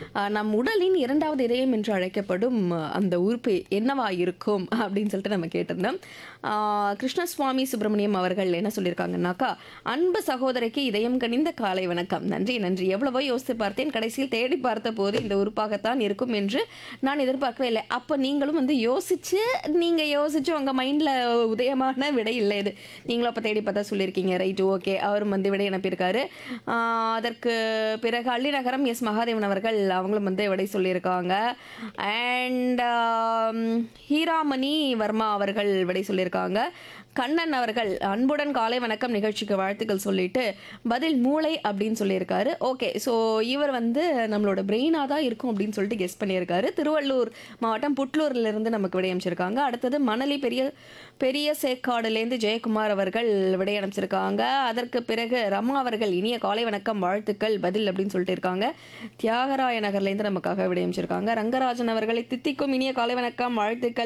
அஹ், நம் உடலின் இரண்டாவது இதயம் என்று அழைக்கப்படும் அஹ், அந்த உறுப்பு என்னவா இருக்கும் அப்படின்னு சொல்லிட்டு நம்ம கேட்டிருந்தோம் அஹ், கிருஷ்ணசுவாமி சுப்பிரமணியம் அவர்கள் என்ன சொல்லியிருக்காங்கன்னாக்கா அன்பு சகோதரிக்கு இதயம் கனிந்த காலை வணக்கம் நன்றி நன்றி எவ்வளவோ யோசித்து பார்த்தேன் கடைசியில் தேடி பார்த்த போது இந்த உறுப்பாகத்தான் இருக்கும் என்று நான் எதிர்பார்க்கவே இல்லை அப்போ நீங்களும் வந்து யோசிச்சு நீங்க யோசிச்சு உங்க மைண்ட்ல உதயமான விடை இல்லை இது நீங்களும் அப்போ தேடி பார்த்தா சொல்லியிருக்கீங்க ரைட்டு ஓகே அவரும் வந்து விடை அனுப்பியிருக்காரு ஆஹ் அதற்கு பிறகு அள்ளிநகரம் எஸ் மகாதேவன் அவர்கள் அவங்களும் வந்து விடை சொல்லியிருக்காங்க அண்ட் ஹீராமணி வர்மா அவர்கள் விடை சொல்லியிருக்காங்க கண்ணன் அவர்கள் அன்புடன் காலை வணக்கம் நிகழ்ச்சிக்கு வாழ்த்துக்கள் சொல்லிட்டு பதில் மூளை அப்படின்னு சொல்லியிருக்காரு ஓகே ஸோ இவர் வந்து நம்மளோட பிரெயினாக தான் இருக்கும் அப்படின்னு சொல்லிட்டு கெஸ் பண்ணியிருக்காரு திருவள்ளூர் மாவட்டம் புட்லூர்ல இருந்து நமக்கு விடையமைச்சிருக்காங்க அடுத்தது மணலி பெரிய பெரிய சேக்காடுலேருந்து ஜெயக்குமார் அவர்கள் விடையமைச்சிருக்காங்க அதற்கு பிறகு ரமா அவர்கள் இனிய காலை வணக்கம் வாழ்த்துக்கள் பதில் அப்படின்னு சொல்லிட்டு இருக்காங்க தியாகராய நகர்லேருந்து நமக்காக விடையமைச்சிருக்காங்க ரங்கராஜன் அவர்களை தித்திக்கும் இனிய காலை வணக்கம் வாழ்த்துக்கள்